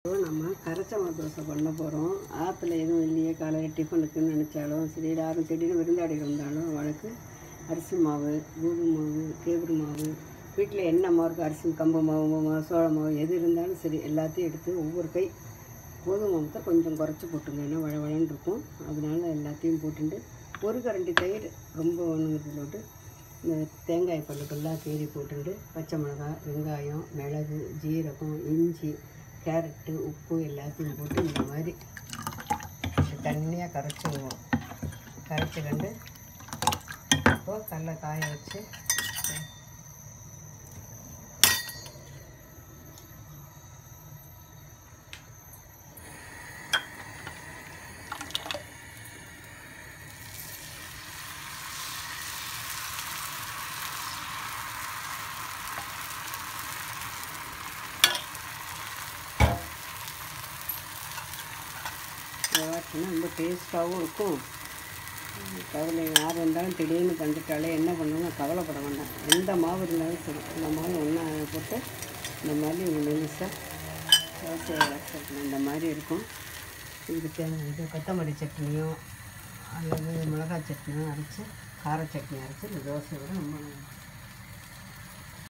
இப்போ நம்ம கரைச்ச தோசை பண்ண போகிறோம் ஆற்றுல எதுவும் இல்லையே காலையில் டிஃபனுக்குன்னு நினச்சாலும் சரி யாரும் திடீர்னு விருந்தாடிகள் வந்தாலும் அவளுக்கு அரிசி மாவு கோதுமை மாவு கேவுரு மாவு வீட்டில் என்ன மாவு இருக்கோ அரிசி கம்பு மாவு மாவு சோள மாவு எது இருந்தாலும் சரி எல்லாத்தையும் எடுத்து ஒவ்வொரு கை கோதுமை மாவத்தை கொஞ்சம் குறைச்சி போட்டுங்க ஏன்னா வழவழன்னு இருக்கும் அதனால எல்லாத்தையும் போட்டுட்டு ஒரு கரண்டி தயிர் ரொம்ப ஒன்றுங்கிறது போட்டு இந்த தேங்காய் பல்லுக்கெல்லாம் கீறி போட்டுட்டு பச்சை மிளகாய் வெங்காயம் மிளகு ஜீரகம் இஞ்சி கேரட்டு உப்பு எல்லாத்தையும் போட்டு இந்த மாதிரி தண்ணியாக கரைச்சிடுவோம் கரைச்சிக்கிண்டு இப்போ கடல காய வச்சு இதை வாட்டினா ரொம்ப டேஸ்ட்டாகவும் இருக்கும் கவலை யார் வந்தாலும் திடீர்னு கண்டுட்டாலே என்ன பண்ணணும் கவலைப்பட வேண்டாம் எந்த மாவு இருந்தாலும் சரி இந்த மாவு ஒன்றா போட்டு இந்த மாதிரி மெலிசாக தோசையை வச்சுருக்கணும் இந்த மாதிரி இருக்கும் இதுக்கு தேவை இது கொத்தமல்லி சட்னியோ அல்லது மிளகாய் சட்னியோ அரைச்சி கார சட்னி அரைச்சி இந்த தோசை விட ரொம்ப